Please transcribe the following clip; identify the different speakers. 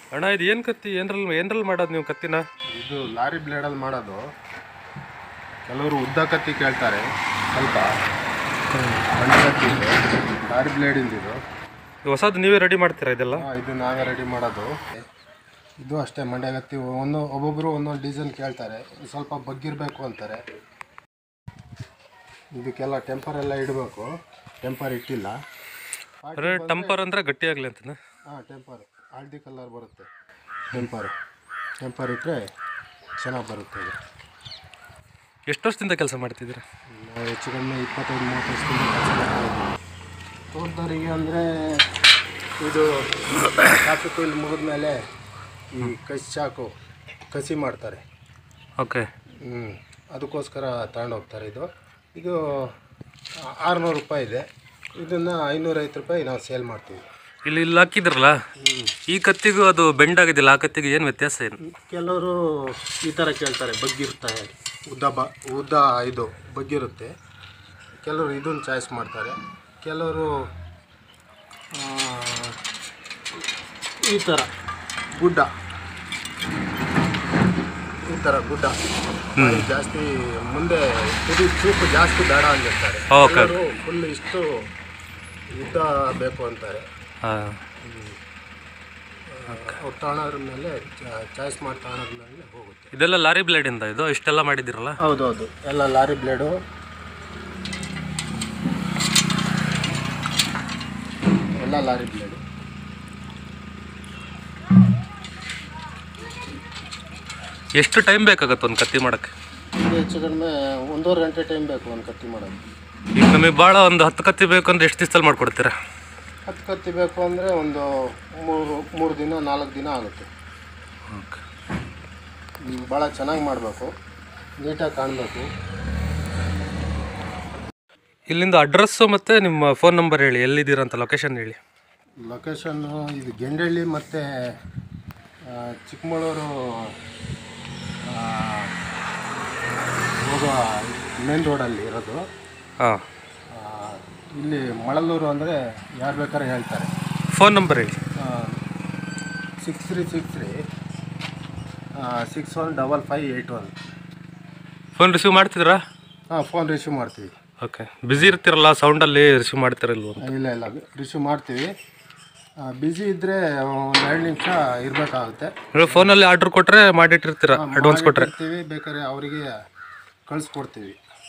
Speaker 1: ಅಣ್ಣ ಇದು ಏನು ಕತ್ತಿ ಏನ್ರಲ್ಲಿ ಏನ್ರಲ್ಲಿ ಮಾಡೋದು ನೀವು ಕತ್ತಿನ
Speaker 2: ಇದು ಲಾರಿ ಬ್ಲೇಡಲ್ಲಿ ಮಾಡೋದು ಕೆಲವರು ಉದ್ದ ಕತ್ತಿ ಕೇಳ್ತಾರೆ ಸ್ವಲ್ಪ ಸಣ್ಣ ಕತ್ತಿ ಇದು ಲಾರಿ ಬ್ಲೇಡಿಂದ ಇದು
Speaker 1: ಇದು ಹೊಸದು ನೀವೇ ರೆಡಿ ಮಾಡ್ತೀರಾ ಇದೆಲ್ಲ
Speaker 2: ಹಾ, ಇದು ನಾವೇ ರೆಡಿ ಮಾಡೋದು ಇದು ಅಷ್ಟೇ ಮಂಡ್ಯ ಕತ್ತಿ ಒಂದು ಒಬ್ಬೊಬ್ಬರು ಒಂದೊಂದು ಡಿಸೈನ್ ಕೇಳ್ತಾರೆ ಸ್ವಲ್ಪ ಬಗ್ಗಿರಬೇಕು ಅಂತಾರೆ ಇದಕ್ಕೆಲ್ಲ ಟೆಂಪರ್ ಎಲ್ಲ ಇಡಬೇಕು ಟೆಂಪರ್ ಇಟ್ಟಿಲ್ಲ
Speaker 1: ಅಂದರೆ ಟಂಪರ್ ಅಂದರೆ ಗಟ್ಟಿಯಾಗಲಿ ಅಂತನಾ
Speaker 2: ಹಾಂ ಟೆಂಪರ್ ಹಳದಿ ಕಲರ್ ಬರುತ್ತೆ ಟೆಂಪರ್ ಟೆಂಪರ್ ಇಟ್ಟರೆ ಚೆನ್ನಾಗಿ ಬರುತ್ತೆ ಇದು
Speaker 1: ಎಷ್ಟು ವರ್ಷದಿಂದ ಕೆಲಸ ಮಾಡ್ತಿದ್ದೀರಾ
Speaker 2: ನಾವು ಹೆಚ್ಚು ಕಡಿಮೆ ಇಪ್ಪತ್ತೈದು ಮೂವತ್ತು ವರ್ಷದಿಂದ ಕೆಲಸ ಮಾಡ್ತಾಯಿದ್ದೀವಿ ತೋಟದವರಿಗೆ ಅಂದರೆ ಇದು ಕಾಫಿ ಕೊಯ್ಲು ಮುಗಿದ್ಮೇಲೆ ಈ ಕಸಿ ಚಾಕು ಕಸಿ ಮಾಡ್ತಾರೆ
Speaker 1: ಓಕೆ
Speaker 2: ಹ್ಞೂ ಅದಕ್ಕೋಸ್ಕರ ತಗೊಂಡೋಗ್ತಾರೆ ಇದು ಇದು ಆರುನೂರು ರೂಪಾಯಿ ಇದೆ ಇದನ್ನು ಐನೂರೈವತ್ತು ರೂಪಾಯಿ ನಾವು ಸೇಲ್ ಮಾಡ್ತೀವಿ
Speaker 1: ಇಲ್ಲಿ ಇಲ್ಲಿ ಹಾಕಿದ್ರಲ್ಲ ಈ ಕತ್ತಿಗೂ ಅದು ಬೆಂಡ್ ಆಗಿದ್ದಿಲ್ಲ ಆ ಕತ್ತಿಗೆ ಏನು ವ್ಯತ್ಯಾಸ ಏನು
Speaker 2: ಕೆಲವರು ಈ ಥರ ಕೇಳ್ತಾರೆ ಬಗ್ಗಿರ್ತಾರೆ ಉದ್ದ ಬ ಉದ್ದ ಇದು ಬಗ್ಗಿರುತ್ತೆ ಕೆಲವರು ಇದನ್ನು ಚಾಯ್ಸ್ ಮಾಡ್ತಾರೆ ಕೆಲವರು ಆ, ಈ ಥರ ಗುಡ್ಡ ಈ ಥರ ಗುಡ್ಡ ಬಾಯಿ ಜಾಸ್ತಿ ಮುಂದೆ ತುದಿ ಚೂಪು ಜಾಸ್ತಿ ಬೇಡ ಅಂದಿರ್ತಾರೆ
Speaker 1: ಓಕೆ
Speaker 2: ಫುಲ್ ಇಷ್ಟು ಉದ್ದ ಬೇಕು ಅಂತಾರೆ
Speaker 1: ಹಾಂ
Speaker 2: ಅವ್ರು ತಗೊಳೋದ್ರ ಮೇಲೆ ಚಾಯ್ಸ್ ಮಾಡಿ ತಗೊಳೋದ್ರ ಮೇಲೆ ಹೋಗುತ್ತೆ
Speaker 1: ಇದೆಲ್ಲ ಲಾರಿ ಬ್ಲೇಡಿಂದ ಇದು ಇಷ್ಟೆಲ್ಲ ಮಾಡಿದ್ದೀರಲ್ಲ
Speaker 2: ಹೌದೌದು ಎಲ್ಲ ಲಾರಿ ಬ್ಲೇಡು ಎಲ್ಲ ಲಾರಿ ಬ್ಲೇಡು
Speaker 1: ಎಷ್ಟು ಟೈಮ್ ಬೇಕಾಗತ್ತೆ ಒಂದು ಕತ್ತಿ ಮಾಡೋಕ್ಕೆ
Speaker 2: ಇದು ಹೆಚ್ಚು ಕಡಿಮೆ ಒಂದೂವರೆ ಗಂಟೆ ಟೈಮ್ ಬೇಕು ಒಂದು ಕತ್ತಿ ಮಾಡೋದು
Speaker 1: ಈಗ ನಮಗೆ ಭಾಳ ಒಂದು ಹತ್ತು ಕತ್ತಿ ಬೇಕು ಅಂದ್ರೆ ಎಷ್ಟು ದಿವಸದಲ್ಲಿ ಮಾಡಿಕೊಡ್ತೀರಾ
Speaker 2: ಹತ್ತು ಕತ್ತಿ ಬೇಕು ಅಂದರೆ ಒಂದು ಮೂರು ಮೂರು ದಿನ ನಾಲ್ಕು ದಿನ ಆಗುತ್ತೆ
Speaker 1: ಓಕೆ
Speaker 2: ಭಾಳ ಚೆನ್ನಾಗಿ ಮಾಡಬೇಕು ನೀಟಾಗಿ ಕಾಣಬೇಕು
Speaker 1: ಇಲ್ಲಿಂದ ಅಡ್ರೆಸ್ಸು ಮತ್ತು ನಿಮ್ಮ ಫೋನ್ ನಂಬರ್ ಹೇಳಿ ಎಲ್ಲಿದ್ದೀರಾ ಅಂತ ಲೊಕೇಶನ್ ಹೇಳಿ
Speaker 2: ಲೊಕೇಶನ್ನು ಇದು ಗೆಂಡಳ್ಳಿ ಮತ್ತು ಚಿಕ್ಕಮಗಳೂರು ಆ, ಹೋಗೋ ಮೇನ್ ರೋಡಲ್ಲಿ ಇರೋದು
Speaker 1: ಹಾಂ
Speaker 2: ಆ, ಇಲ್ಲಿ ಮಳಲೂರು ಅಂದರೆ ಯಾರು ಬೇಕಾದ್ರೆ ಹೇಳ್ತಾರೆ
Speaker 1: ಫೋನ್ ನಂಬರ್ ಹೇಳಿ
Speaker 2: six three six three six one double five eight one
Speaker 1: phone receive ಮಾಡ್ತಿದ್ರಾ
Speaker 2: ಹಾಂ ಫೋನ್ ರಿಸೀವ್ ಮಾಡ್ತೀವಿ
Speaker 1: ಓಕೆ ಬ್ಯುಸಿ ಇರ್ತಿರಲ್ಲ ಸೌಂಡಲ್ಲಿ ರಿಸೀವ್ ಮಾಡ್ತಿರಲ್ವ
Speaker 2: ಆ, ಇಲ್ಲ ಇಲ್ಲ ರಿಸೀವ್ ಮಾಡ್ತೀವಿ ಬ್ಯುಸಿ ಇದ್ದರೆ ಒಂದು ಎರಡು ನಿಮಿಷ ಇರಬೇಕಾಗುತ್ತೆ
Speaker 1: ನೀವು ಫೋನಲ್ಲಿ ಆರ್ಡ್ರ್ ಕೊಟ್ಟರೆ ಮಾಡಿಟ್ಟಿರ್ತೀರಾ ಅಡ್ವಾನ್ಸ್ ಕೊಟ್ಟರೆ
Speaker 2: ಇರ್ತೀವಿ ಬೇಕಾದ್ರೆ ಅವರಿಗೆ ಕಳಿಸ್ಕೊಡ್ತೀವಿ